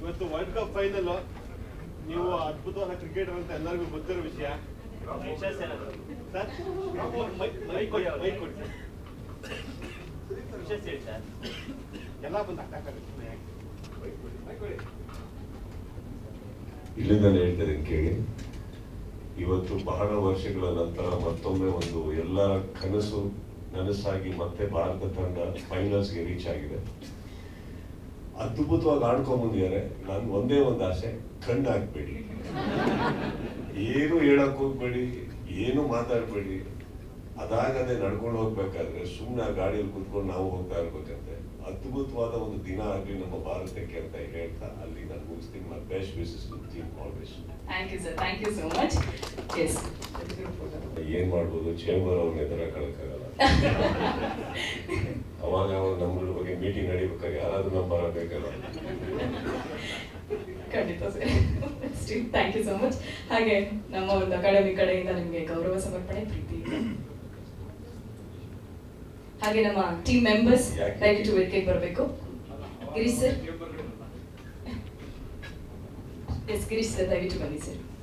ಇವತ್ತು world cup final ನೀವು ಅದ್ಭುತವಾದ ಕ್ರಿಕೆಟರ್ ಅಂತ ಎಲ್ಲರಿಗೂ ಗೊತ್ತಿರೋ ವಿಷಯ ಸರ್ ಮೈಕ್ ಮೈಕ್ ಕೊಡಿ ಮೈಕ್ ಕೊಡಿ ಸರ್ ಎಲ್ಲ ಬಂದು ಹಾಕಾಗುತ್ತೆ ಮೈಕ್ ಕೊಡಿ ಮೈಕ್ ಕೊಡಿ ಇಲ್ಲಿಂದಲೇ ಹೇಳ್ತೇನೆ ಕೇಳಿ ಇವತ್ತು ಬಹಳ ವರ್ಷಗಳ ನಂತರ ಮತ್ತೊಮ್ಮೆ ಒಂದು ಎಲ್ಲ ಕನಸು ನನಸಾಗಿ ಮತ್ತೆ ಭಾರತ ತಂಡ ಫೈನಲ್ಸ್ಗೆ ರೀಚ್ ಆಗಿದೆ ಅದ್ಭುತವಾಗಿ ಆಡ್ಕೊಂಡ್ ಬಂದಿದ್ದಾರೆ ನನ್ ಒಂದೇ ಒಂದು ಆಸೆ ಕಣ್ಣು ಹಾಕ್ಬೇಡಿ ಏನು ಹೇಳಕ್ ಹೋಗ್ಬೇಡಿ ಏನು ಮಾತಾಡ್ಬೇಡಿ ಅದಾಗದೆ ನಡ್ಕೊಂಡು ಹೋಗ್ಬೇಕಾದ್ರೆ ಸುಮ್ಮನೆ ಆ ಗಾಡಿಯಲ್ಲಿ ಕುತ್ಕೊಂಡು ನಾವು ಹೋಗ್ತಾ ಇರ್ಬೇಕಂತೆ ಅದ್ಭುತವಾದ ಒಂದು ದಿನ ಆಗ್ಲಿ ನಮ್ಮ ಭಾರತಕ್ಕೆ ಅಂತ ಹೇಳ್ತಾ ಅಲ್ಲಿ ನಾನು ಮುಗಿಸ್ತೀನಿ my best wishes to team always thank you sir thank you so much yes ಏನ್ ಮಾಡ್ಬೋದು ಚೇಂಬರ್ ಅವ್ರನ್ನ ಎದುರ ಕಳಕ್ಕಾಗಲ್ಲ ಅವಾಗ ಅವಾಗ ನಮ್ಮಗಳ ಬಗ್ಗೆ ಮೀಟಿಂಗ್ ನಡಿಬೇಕಾದ್ರೆ ಯಾರಾದ್ರೂ ನಂಬರ್ ಬೇಕಲ್ಲ ಖಂಡಿತ sir thank you so much ಹಾಗೆ ನಮ್ಮ ಒಂದು ಅಕಾಡೆಮಿ ಕಡೆಯಿಂದ ನಿಮಗೆ ಗೌರವ ಸಮರ್ಪಣೆ ಪ್ರೀತಿ ಇದೆ. ಹಾಗೆ ನಮ್ಮ ಟೀಮ್ ಮೆಂಬರ್ಸ್ ಯಾಕೆ? ದಯವಿಟ್ಟು ವೇದಿಕೆಗೆ ಬರಬೇಕು Girish sir S Girish sir ದಯವಿಟ್ಟು ಬನ್ನಿ ಸರ್